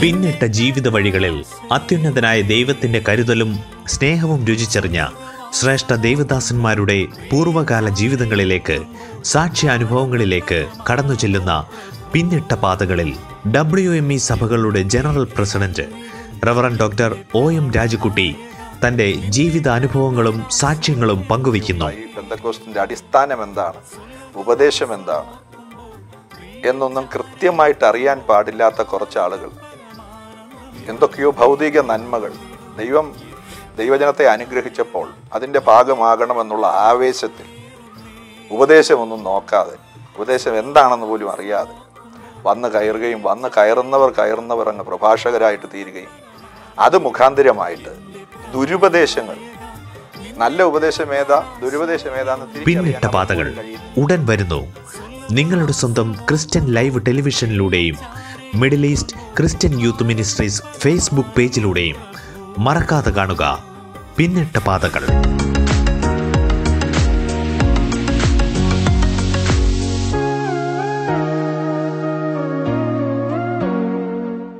പിന്നിട്ട ജീവിത വഴികളിൽ അത്യുന്നതനായ ദൈവത്തിന്റെ കരുതലും സ്നേഹവും രുചിച്ചറിഞ്ഞ ശ്രേഷ്ഠ ദേവദാസന്മാരുടെ പൂർവ്വകാല ജീവിതങ്ങളിലേക്ക് സാക്ഷ്യാനുഭവങ്ങളിലേക്ക് കടന്നു ചെല്ലുന്ന പിന്നിട്ട പാതകളിൽ ഡബ്ല്യു എം ഇ സഭകളുടെ general president reverend doctor O M Rajakutty തന്റെ ജീവിതാനുഭവങ്ങളും സാക്ഷ്യങ്ങളും പങ്കുവയ്ക്കുന്നു ഈ ബന്ധക്കോസ്റ്റിന്റെ അടിസ്ഥാനം എന്താണ് ഉപദേശം എന്താണ് എന്നൊന്നും കൃത്യമായിട്ട് അറിയാൻ പാടില്ലാത്ത കുറച്ച് ആളുകൾ എന്തൊക്കെയോ ഭൗതിക നന്മകൾ ദൈവം ദൈവജനത്തെ അനുഗ്രഹിച്ചപ്പോൾ അതിൻ്റെ ഭാഗമാകണമെന്നുള്ള ആവേശത്തിൽ ഉപദേശമൊന്നും നോക്കാതെ ഉപദേശം എന്താണെന്ന് പോലും അറിയാതെ വന്ന് കയറുകയും വന്ന് കയറുന്നവർ കയറുന്നവർ അങ്ങ് പ്രഭാഷകരായിട്ട് തീരുകയും അത് മുഖാന്തിരമായിട്ട് ദുരുപദേശങ്ങൾ നല്ല ഉപദേശം ഏതാ ദുരുപദേശം ഏതാന്ന് പിന്നിട്ട തിരിച്ചറിയാൻ പാതകൾ അവർക്ക് കഴിയുന്നില്ല. ഉടൻ വരുന്നു നിങ്ങളുടെ സ്വന്തം ക്രിസ്ത്യൻ ലൈവ് ടെലിവിഷനിലൂടെയും Middle East Christian Youth Ministries Facebook പേജിലൂടെയും മറക്കാതെ കാണുക പിന്നിട്ട പാതകൾ